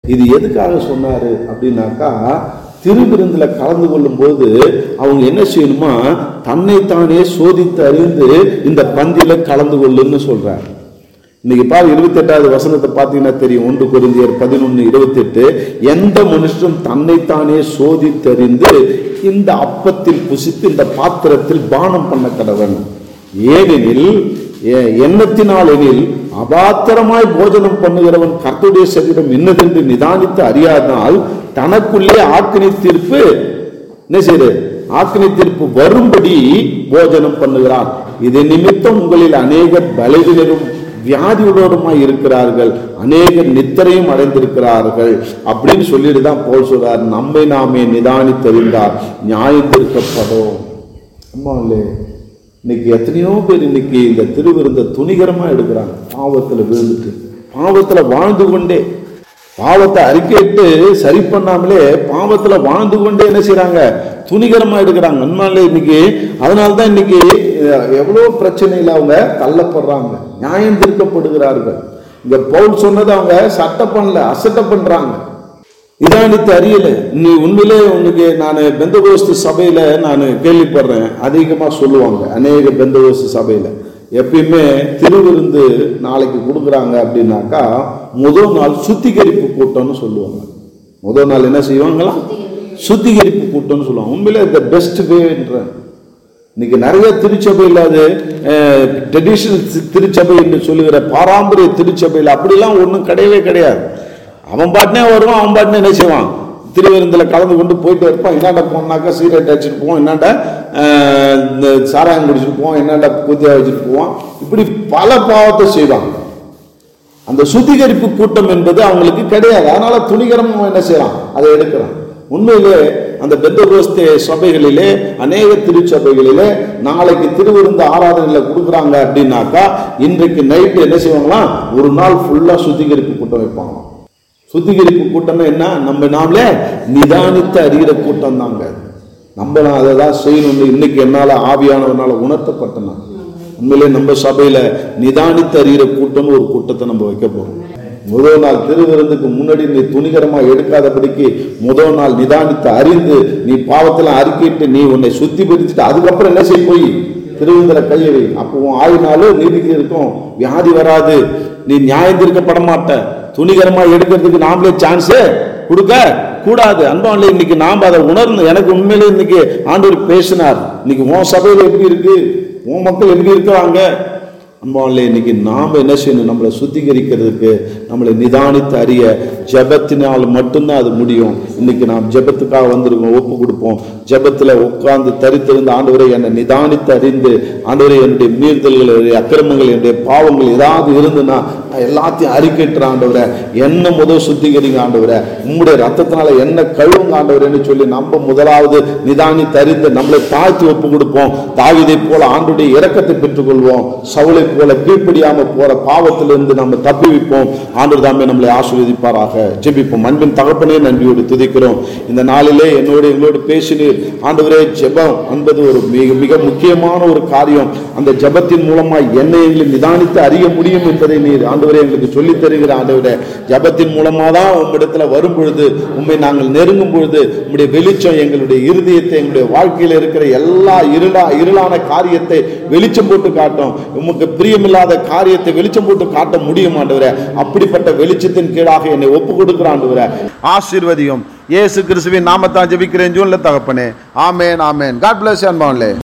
இது எதுக்காக சொன்னாரு அப்படின்னாக்கா திருவிருந்துல கலந்து கொள்ளும் போது அவங்க என்ன செய்யணுமா தன்னைத்தானே சோதித்து அறிந்து இந்த பந்தியில கலந்து கொள்ளுன்னு சொல்றாரு இன்னைக்கு பாரு இருபத்தெட்டாவது வசனத்தை பார்த்தீங்கன்னா தெரியும் ஒன்று குறிந்தியர் பதினொன்று இருபத்தெட்டு எந்த மனுஷனும் தன்னைத்தானே சோதித்தறிந்து இந்த அப்பத்தில் புசித்து இந்த பாத்திரத்தில் பானம் பண்ண கடவன் ஏனெனில் எ- எண்ணத்தினால் எனில் அபாத்திரமாய் போஜனம் பண்ணுகிறவன் கர்த்தருடைய சரீரம் என்னதென்று நிதானித்து அறியாதனால் தனக்குள்ளே ஆக்கினை தீர்ப்பு என்ன செய்யுது ஆக்கினை தீர்ப்பு வரும்படி போஜனம் பண்ணுகிறான் இது நிமித்தம் உங்களில் அநேகர் பலவீனரும் வியாதியுள்ளவருமாய் இருக்கிறார்கள் அநேகர் நித்திரையும் அடைந்திருக்கிறார்கள் அப்படின்னு சொல்லிட்டு தான் போல் சொல்றார் நம்மை நாமே நிதானித்தறிந்தார் நியாயம் தீர்க்கப்படும் அம்மாங்களே இன்னைக்கு எத்தனையோ பேர் இன்னைக்கு இந்த திருவிருந்த துணிகரமா எடுக்கிறாங்க பாவத்துல விழுந்துட்டு பாவத்துல வாழ்ந்து கொண்டே பாவத்தை அறிக்கையிட்டு சரி பண்ணாமலே பாவத்துல வாழ்ந்து கொண்டே என்ன செய்றாங்க துணிகரமா எடுக்கிறாங்க உண்மையிலே இன்னைக்கு அதனால தான் இன்னைக்கு அஹ், எவ்வளவு பிரச்சனையில அவங்க தள்ளப்படுறாங்க நியாயம் தீர்க்கப்படுகிறார்கள் இங்க பவுல் சொன்னதை அவங்க சட்ட பண்ணல அசட்ட பண்றாங்க நிதானித்து அறியல நீ உண்மையிலே உனக்கு நான் பெந்தகோஸ்து சபையில நான் கேள்விப்படுறேன் அதிகமா சொல்லுவாங்க அநேக பெந்தகோஸ்து சபையில எப்பயுமே திருவிருந்து நாளைக்கு கொடுக்குறாங்க அப்படின்னாக்கா முதல் நாள் சுத்திகரிப்பு கூட்டம்னு சொல்லுவாங்க முதல் நாள் என்ன செய்வாங்களா சுத்திகரிப்பு கூட்டம்னு சொல்லுவாங்க உண்மையிலே இந்த பெஸ்ட் வேன்ற இன்னைக்கு நிறைய திருச்சபையில் அது ட்ரெடிஷனல் திருச்சபை என்று சொல்லுகிற பாரம்பரிய திருச்சபையில் அப்படிலாம் ஒன்றும் கிடையவே கிடையாது அவன் பாட்டினே வருவான் அவன் பாட்டினே என்ன செய்வான் திருவிருந்தில் கலந்து கொண்டு போயிட்டு இருப்பான் என்னாண்ட போனாக்கா சீரட் அடிச்சுட்டு போவோம் என்னாண்ட அஹ், இந்த சாராயம் குடிச்சிட்டு போவோம் என்னாண்ட கூத்தியா வச்சுட்டு போவான் இப்படி பல பாவத்தை செய்வாங்க அந்த சுத்திகரிப்பு கூட்டம் என்பது அவங்களுக்கு கிடையாது அதனால துணிகரமும் என்ன செய்யலாம் அதை எடுக்கிறான் உண்மையிலே அந்த பெந்தகோஸ்தே சபைகளிலே அநேக திருச்சபைகளிலே நாளைக்கு திருவிருந்து ஆராதனையில கொடுக்குறாங்க அப்படின்னாக்கா இன்றைக்கு நைட்டு என்ன செய்வாங்களாம் ஒரு நாள் ஃபுல்லா சுத்திகரிப்பு கூட்டம் வைப்பாங்களாம் சுத்திகரிப்பு கூட்டம்னா என்ன நம்ம நாமளே நிதானித்து அறிகிற கூட்டம் தாங்க நம்ம நான் அதை தான் செய்யணும்னு இன்னைக்கு என்னால ஆவியானவனால உணர்த்தப்பட்டேன் நான். உண்மையிலே நம்ம சபையில நிதானித்து அறிகிற கூட்டம்னு ஒரு கூட்டத்தை நம்ம வைக்க போறோம் முதல் நாள் திருவிருந்துக்கு முன்னாடி நீ துணிகரமா எடுக்காதபடிக்கு முதல் நாள் நிதானித்து அறிந்து நீ பாவத்துல அறிக்கிட்டு நீ உன்னை சுத்திப்படுத்திட்டு அதுக்கப்புறம் என்ன செய்ய போய் திருவிருந்தில கையை வை அப்போ உன் ஆயுனாலும் நீதிக்கு இருக்கும் வியாதி வராது நீ நியாயம் தீர்க்கப்பட மாட்ட துணிகரமா எடுக்கிறதுக்கு நாமளே சான்ஸே கொடுக்க கூடாது அன்பான்ல இன்னைக்கு நாம் அதை உணர்ந்து எனக்கு உண்மையிலே இன்னைக்கு ஆண்டவர் பேசினார் இன்னைக்கு உன் சபையில எப்படி இருக்கு உன் மக்கள் எப்படி இருக்கிறாங்க அன்பான்ல இன்னைக்கு நாம் என்ன செய்யணும் நம்மளை சுத்திகரிக்கிறதுக்கு நம்மளை நிதானித்து அறிய ஜெபத்தினால் மட்டும்தான் அது முடியும் இன்னைக்கு நாம் ஜெபத்துக்காக வந்திருக்கோம் ஒப்பு கொடுப்போம் ஜெபத்துல உட்கார்ந்து தரித்திருந்த ஆண்டவரை என்னை நிதானித்து அறிந்து ஆண்டவரை என்னுடைய மீறுதல்கள் என்னுடைய அக்கிரமங்கள் என்னுடைய பாவங்கள் ஏதாவது இருந்துன்னா நான் எல்லாத்தையும் அறிக்கைட்டுற ஆண்டவரை என்ன முதல் சுத்திகரிங்க ஆண்டவரை உம்முடைய ரத்தத்தினால என்ன கழுவுங்க ஆண்டவரேன்னு சொல்லி நம்ம முதலாவது நிதானித்து அறிந்து நம்மளை தாழ்த்தி ஒப்பு கொடுப்போம் தாவிதை போல ஆண்டுடைய இரக்கத்தை பெற்றுக்கொள்வோம் சவுளை போல கீழ்ப்படியாம போற பாவத்திலிருந்து நம்ம தப்பி வைப்போம் ஆண்டு தாமே நம்மளை ஆசீர்வதிப்பாராக ஜெபிப்போம் அன்பின் தகப்பனே நன்றியோடு துதிக்கிறோம் இந்த நாளிலே என்னோடு எங்களோடு பேசினீர் ஆண்டவரே ஜெபம் என்பது ஒரு மிக மிக முக்கியமான ஒரு காரியம் அந்த ஜெபத்தின் மூலமாய் என்னை எங்களை நிதானித்து அறிய முடியும் என்பதை நீர் ஆண்டவரே எங்களுக்கு சொல்லித் தருகிற ஆண்டவரே ஜெபத்தின் மூலமா தான் உம்மிடத்துல வரும் பொழுது உம்மை நாங்கள் நெருங்கும் பொழுது உம்முடைய வெளிச்சம் எங்களுடைய இருதயத்தை எங்களுடைய வாழ்க்கையில் இருக்கிற எல்லா இருளா இருளான காரியத்தை வெளிச்சம் போட்டு காட்டும் உமக்கு பிரியமில்லாத காரியத்தை வெளிச்சம் போட்டு காட்ட முடியும் ஆண்டவரே அப்படிப்பட்ட வெளிச்சத்தின் கீழாக என்னை ஒப்பு கொடுக்கிற ஆண்டவரே ஆசீர்வதியும் இயேசு கிறிஸ்துவின் நாமத்தான் ஜெபிக்கிறேன் ஜூன்ல தகப்பனே ஆமேன் ஆமேன் காட் பிளஸ் அன்பான்லே